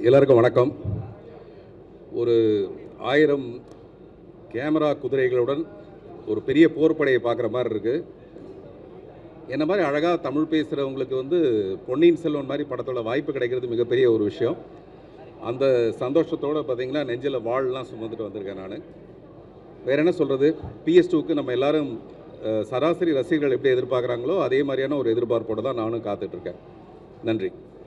எல்லாருக்கும் வணக்கம் ஒரு ஆயிரம் கேமரா குதிரைகளுடன் ஒரு பெரிய போர்ப்படையை பார்க்குற மாதிரி இருக்குது என்ன மாதிரி அழகாக தமிழ் பேசுகிறவங்களுக்கு வந்து பொன்னியின் செல்வன் மாதிரி படத்தோட வாய்ப்பு கிடைக்கிறது மிகப்பெரிய ஒரு விஷயம் அந்த சந்தோஷத்தோடு பார்த்தீங்கன்னா நெஞ்சில் வாள்லாம் சுமந்துட்டு வந்திருக்கேன் நான் வேற என்ன சொல்கிறது பிஎஸ் டூக்கு நம்ம எல்லாரும் அஹ், சராசரி ரசிகர்கள் எப்படி எதிர்பார்க்குறாங்களோ அதே மாதிரியான ஒரு எதிர்பார்ப்போடு தான் நானும் காத்துட்ருக்கேன் நன்றி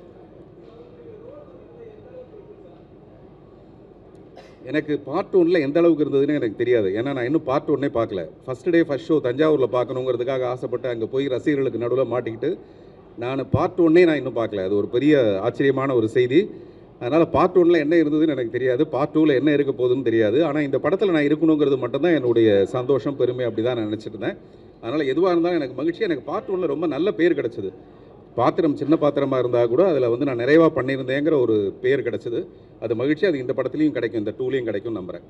எனக்கு பார்ட் ஒன்ல எந்த அளவுக்கு இருந்ததுன்னு எனக்கு தெரியாது ஏன்னா நான் இன்னும் பார்ட் ஒன்னே பார்க்கல ஃபர்ஸ்ட் டே ஃபர்ஸ்ட் ஷோ தஞ்சாவூரில் பார்க்கணுங்கிறதுக்காக ஆசைப்பட்டு அங்கே போய் ரசிகர்களுக்கு நடுவில் மாட்டிக்கிட்டு நான் பார்ட் ஒன்னே நான் இன்னும் பார்க்கல அது ஒரு பெரிய ஆச்சரியமான ஒரு செய்தி அதனால் பார்ட் ஒன்ல என்ன இருந்ததுன்னு எனக்கு தெரியாது பார்ட் டூவில் என்ன இருக்க போகுதுன்னு தெரியாது ஆனால் இந்த படத்தில் நான் இருக்கணுங்கிறது மட்டும்தான் என்னுடைய சந்தோஷம் பெருமை அப்படி தான் நான் நினச்சிட்டு இருந்தேன் அதனால் எதுவாக இருந்தாலும் எனக்கு மகிழ்ச்சி எனக்கு பார்ட் ஒன்ல ரொம்ப நல்ல பேர் கிடச்சிது பாத்திரம் சின்ன பாத்திரமாக இருந்தால் கூட அதில் வந்து நான் நிறைவாக பண்ணியிருந்தேங்கிற ஒரு பேர் கிடச்சிது அது மகிழ்ச்சி அது இந்த படத்துலையும் கிடைக்கும் இந்த டூலையும் கிடைக்கும் நம்புகிறேன்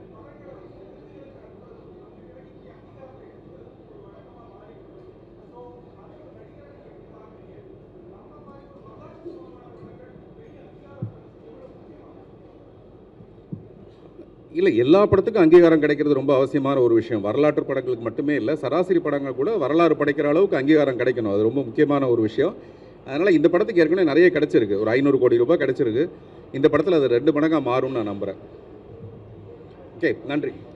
இல்லை எல்லா படத்துக்கும் அங்கீகாரம் கிடைக்கிறது ரொம்ப அவசியமான ஒரு விஷயம் வரலாற்று படங்களுக்கு மட்டுமே இல்லை சராசரி படங்கள் கூட வரலாறு படைக்கிற அளவுக்கு அங்கீகாரம் கிடைக்கணும் அது ரொம்ப முக்கியமான ஒரு விஷயம் அதனால் இந்த படத்துக்கு ஏற்கனவே நிறைய கிடைச்சிருக்கு ஒரு ஐநூறு கோடி ரூபாய் கிடைச்சிருக்கு இந்த படத்தில் அது ரெண்டு மடங்காக மாறும்னு நான் நம்புகிறேன் ஓகே நன்றி